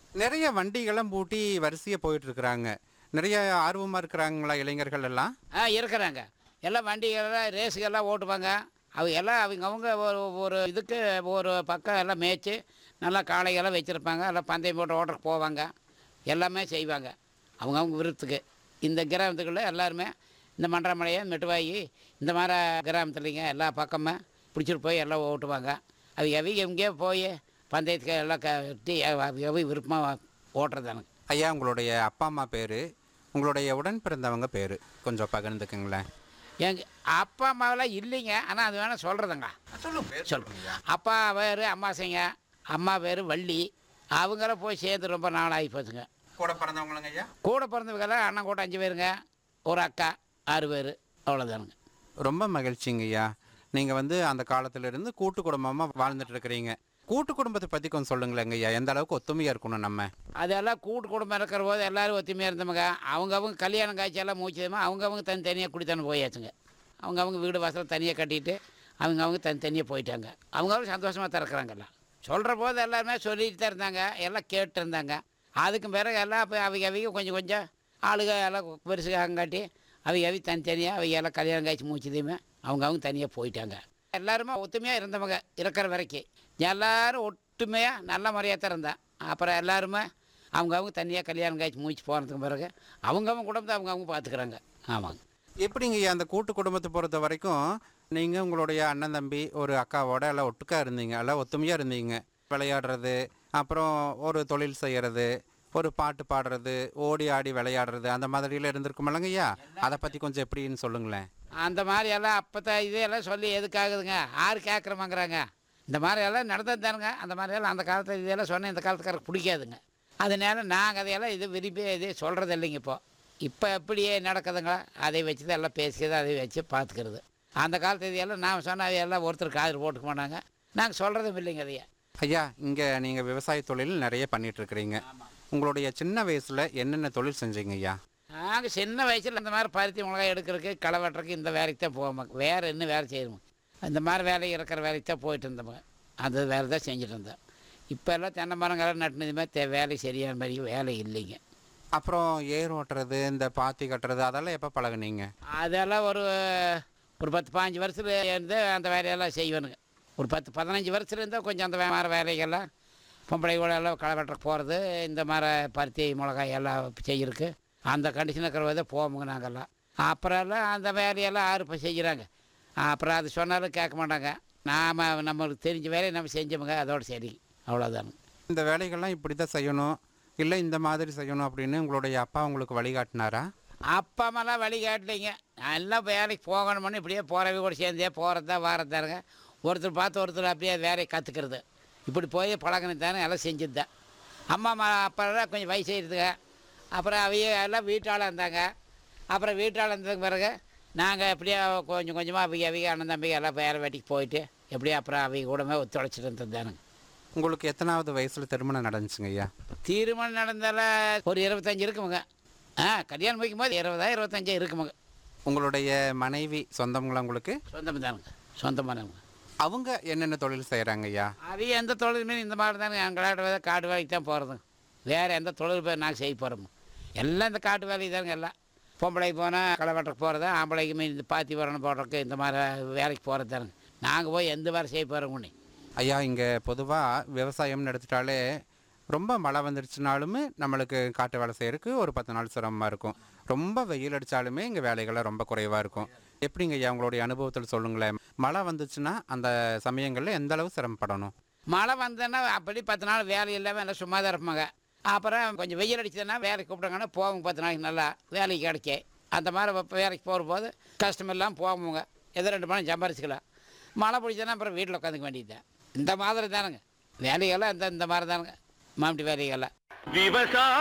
நிறைய வண்டிகளும் பூட்டி வரிசையாக போயிட்டு இருக்கிறாங்க நிறைய ஆர்வமாக இருக்கிறாங்களா இளைஞர்கள் எல்லாம் ஆ இருக்கிறாங்க எல்லாம் வண்டிகள்லாம் ரேஸுக்கெல்லாம் ஓட்டுவாங்க அவங்க எல்லாம் அவங்க அவங்க ஒரு ஒரு இதுக்கு ஒரு பக்கம் எல்லாம் மேய்ச்சி நல்லா காளைகள்லாம் வச்சுருப்பாங்க எல்லாம் பந்தயம் போட்டு ஓட்டுறக்கு போவாங்க எல்லாமே செய்வாங்க அவங்க அவங்க விருத்துக்கு இந்த கிராமத்துக்குள்ளே எல்லாருமே இந்த மன்றமலையை மெட்டுவாயி இந்த மாதிரி கிராமத்துலேங்க எல்லா பக்கமே பிடிச்சிட்டு போய் எல்லாம் ஓட்டுவாங்க அவங்க அவங்க எங்கேயோ போய் பந்தயத்துக்கு எல்லாம் கட்டி அவங்க விருப்பமாக ஓட்டுறதானுங்க ஐயா உங்களுடைய அப்பா அம்மா பேர் உங்களுடைய உடன் பிறந்தவங்க பேர் கொஞ்சம் பகிர்ந்துக்குங்களேன் எங்க அப்பா அம்மாவெல்லாம் இல்லைங்க ஆனால் அது வேணால் சொல்கிறதுங்க சொல்லுங்க அப்பா பேர் அம்மாசைங்க அம்மா பேர் வள்ளி அவங்களாம் போய் சேர்ந்து ரொம்ப நாள் ஆகி போச்சுங்க கூட பிறந்தவங்களுங்க ஐயா கூட பிறந்தவங்கெல்லாம் அண்ணன் கூட அஞ்சு பேருங்க ஒரு அக்கா ஆறு பேர் அவ்வளோதானுங்க ரொம்ப மகிழ்ச்சிங்க ஐயா நீங்கள் வந்து அந்த காலத்துல இருந்து கூட்டு குடும்பமாக வாழ்ந்துட்டு இருக்கிறீங்க கூட்டு குடும்பத்தை பற்றி கொஞ்சம் சொல்லுங்களேங்க ஐயா எந்த அளவுக்கு ஒத்துமையாக இருக்கணும் நம்ம அதெல்லாம் கூட்டு குடும்பம் இருக்கிற போது எல்லோரும் ஒத்துமையாக இருந்தவங்க அவங்கவுங்க கல்யாணம் காய்ச்செல்லாம் மூச்சதுமா அவங்கவுங்க தனித்தனியாக குடித்தானே போயாச்சுங்க அவங்கவுங்க வீடு வாசல் தனியாக கட்டிட்டு அவங்கவுங்க தனித்தனியாக போயிட்டாங்க அவங்களும் சந்தோஷமாக தான் இருக்கிறாங்கல்ல சொல்கிற போது எல்லாருமே சொல்லிட்டு தான் இருந்தாங்க எல்லாம் கேட்டு இருந்தாங்க அதுக்கு பிறகு எல்லாம் இப்போ அவங்க அவங்க கொஞ்சம் கொஞ்சம் ஆளுக எல்லாம் பெருசுக்காங்காட்டி அவங்க அவங்க தனித்தனியாக அவங்க எல்லாம் கல்யாணம் காய்ச்சி மூச்சதையுமே அவங்கவுங்க தனியாக போயிட்டாங்க எல்லாருமே ஒத்துமையாக இருந்தவங்க இருக்கிற வரைக்கும் எல்லாரும் ஒற்றுமையாக நல்ல முறையாக தான் இருந்தான் அப்புறம் எல்லாருமே அவங்கவுங்க தனியாக கல்யாணம் காய்ச்சி மூச்சு போனதுக்கு பிறகு அவங்கவுங்க குடும்பத்தை அவங்கவுங்க பார்த்துக்குறாங்க ஆமாங்க எப்படிங்க ஐயா அந்த கூட்டு குடும்பத்தை பொறுத்த வரைக்கும் நீங்கள் உங்களுடைய அண்ணன் தம்பி ஒரு அக்காவோட எல்லாம் ஒட்டுக்கா இருந்தீங்க எல்லாம் ஒத்துமையாக இருந்தீங்க விளையாடுறது அப்புறம் ஒரு தொழில் செய்கிறது ஒரு பாட்டு பாடுறது ஓடி ஆடி விளையாடுறது அந்த மாதிரிலாம் இருந்திருக்குமில்லங்க ஐயா அதை பற்றி கொஞ்சம் எப்படின்னு சொல்லுங்களேன் அந்த மாதிரி எல்லாம் அப்போ தான் இதெல்லாம் சொல்லி எதுக்காகுதுங்க யார் கேட்குறமாங்கிறாங்க இந்த மாதிரி எல்லாம் நடந்தது தானுங்க அந்த மாதிரி எல்லாம் அந்த காலத்தில் இதெல்லாம் சொன்னால் இந்த காலத்துக்காரருக்கு பிடிக்காதுங்க அதனால நாங்கள் அதையெல்லாம் இது விரும்பி இது சொல்கிறது இல்லைங்க இப்போ இப்போ எப்படியே நடக்குதுங்களா அதை வச்சு தான் எல்லாம் பேசிக்கிறது அதை வச்சு பார்த்துக்கிறது அந்த காலத்து இதெல்லாம் நான் சொன்ன எல்லாம் ஒருத்தர் காதில் போட்டுக்க மாட்டாங்க நாங்கள் சொல்கிறதும் இல்லைங்க அதையே ஐயா இங்கே நீங்கள் விவசாய தொழில் நிறைய பண்ணிட்டு இருக்கிறீங்க உங்களுடைய சின்ன வயசில் என்னென்ன தொழில் செஞ்சீங்க ஐயா நாங்கள் சின்ன வயசில் இந்த மாதிரி பருத்தி மிளகாய் எடுக்கிறதுக்கு களை வெட்டுறதுக்கு இந்த வேலைக்கு தான் போவோம் வேறு என்ன வேலை செய்யணுமா இந்த மாதிரி வேலை இருக்கிற வேலைக்கு தான் போயிட்டு இருந்தோம் அந்த வேலை தான் செஞ்சுட்டு இருந்தோம் இப்போ எல்லாம் தென்னை மரங்கள்லாம் நட்டுனதுமே தே வேலை சரியான மாதிரி வேலை இல்லைங்க அப்புறம் ஏர் ஓட்டுறது இந்த பாத்தி கட்டுறது அதெல்லாம் எப்போ பழகுனீங்க அதெல்லாம் ஒரு ஒரு பத்து பாஞ்சு வருஷத்துல இருந்து அந்த வேலையெல்லாம் செய்வேனுங்க ஒரு பத்து பதினஞ்சு வருஷத்துல இருந்தால் கொஞ்சம் அந்த வே- மாதிரி வேலைகள்லாம் பொம்பளை கூட எல்லாம் களை வெட்டுற போகிறது இந்த மாதிரி பருத்தி மிளகாய் எல்லாம் செய்யறதுக்கு அந்த கண்டிஷன் இருக்கிற போதே போவோமுங்க நாங்கள்லாம் அப்புறம் எல்லாம் அந்த வேலையெல்லாம் யார் இப்போ செய்கிறாங்க அப்புறம் அது சொன்னாலும் கேட்க மாட்டாங்க நாம் நம்மளுக்கு தெரிஞ்ச வேலையை நம்ம செஞ்சோமுங்க அதோட சரி அவ்வளோதானுங்க இந்த வேலைகள்லாம் இப்படி தான் செய்யணும் இல்லை இந்த மாதிரி செய்யணும் அப்படின்னு உங்களுடைய அப்பா உங்களுக்கு வழிகாட்டினாரா அப்பா அம்மாலாம் வழி காட்டலைங்க எல்லாம் வேலைக்கு போகணும்னு இப்படியே போகிறவங்க கூட சேர்ந்தே போகிறது தான் வாரதாருங்க ஒருத்தர் பார்த்து ஒருத்தர் அப்படியே வேலையை கற்றுக்கிறது இப்படி போய் பழகினது தானே எல்லாம் செஞ்சது தான் அம்மா அம்மா அப்போல்லாம் கொஞ்சம் வயசு ஆயிடுதுங்க அப்புறம் அவங்க எல்லாம் வீட்டால் இருந்தாங்க அப்புறம் வீட்டால் இருந்ததுக்கு பிறகு நாங்கள் எப்படியோ கொஞ்சம் கொஞ்சமாக அவங்க அவங்க அண்ணன் தம்பிங்க எல்லாம் வேலை வேட்டிக்கு போயிட்டு எப்படியோ அப்புறம் அவங்க கூடமே ஒத்துழைச்சிட்டு இருந்தது தானுங்க உங்களுக்கு எத்தனாவது வயசில் திருமணம் நடந்துச்சுங்க ஐயா தீர்மானம் நடந்தால ஒரு இருபத்தஞ்சி இருக்குமுங்க ஆ கல்யாணம் வைக்கும் போது இருபதா இருபத்தஞ்சா இருக்குமுங்க உங்களுடைய மனைவி சொந்தங்களா உங்களுக்கு சொந்தம் தானுங்க சொந்தமானவங்க அவங்க என்னென்ன தொழில் செய்கிறாங்க ஐயா அவங்க எந்த தொழிலுமே இந்த மாதிரி தானே எங்களாட்ட காட்டு வேலைக்கு தான் போகிறதுங்க வேறு எந்த தொழில் போய் நாங்கள் செய்ய போகிறோம் எல்லாம் இந்த காட்டு வேலைக்கு தானுங்க எல்லாம் பொம்பளைக்கு போனால் களை வெட்டுறக்கு போகிறது ஆம்பளைக்குமே இந்த பாத்தி வரணும் போடுறதுக்கு இந்த மாதிரி வேலைக்கு போகிறது தானுங்க நாங்கள் போய் எந்த வேலை செய்ய போகிறோம் ஐயா இங்கே பொதுவாக விவசாயம்னு எடுத்துட்டாலே ரொம்ப மழை வந்துருச்சுனாலுமே நம்மளுக்கு காட்டு வேலை செய்யறதுக்கு ஒரு பத்து நாள் சிரமமாக இருக்கும் ரொம்ப வெயில் அடித்தாலுமே இங்கே வேலைகள்லாம் ரொம்ப குறைவாக இருக்கும் எப்படிங்க ஐயா உங்களுடைய அனுபவத்தில் சொல்லுங்களேன் மழை வந்துச்சுன்னா அந்த சமயங்களில் எந்த அளவு சிரமப்படணும் மழை வந்ததுன்னா அப்படி பத்து நாள் வேலை இல்லாமல் எல்லாம் சும்மா தான் இருப்பாங்க அப்புறம் கொஞ்சம் வெயில் அடிச்சதுன்னா வேலைக்கு கூப்பிட்டாங்கன்னா போவோங்க பத்து நாளைக்கு நல்லா வேலைக்கு கிடைக்க அந்த மாதிரி இப்போ வேலைக்கு போகிற போது கஷ்டம் இல்லாமல் போவோங்க ஏதோ ரெண்டு மணி சம்பாரிச்சுக்கலாம் மழை பிடிச்சதுன்னா அப்புறம் வீட்டில் உட்காந்துக்க வேண்டியது தான் இந்த மாதிரி தானுங்க வேலைகள்லாம் இந்த இந்த மாதிரி தானுங்க மாமட்டி வேலைகள்லாம் விவசாய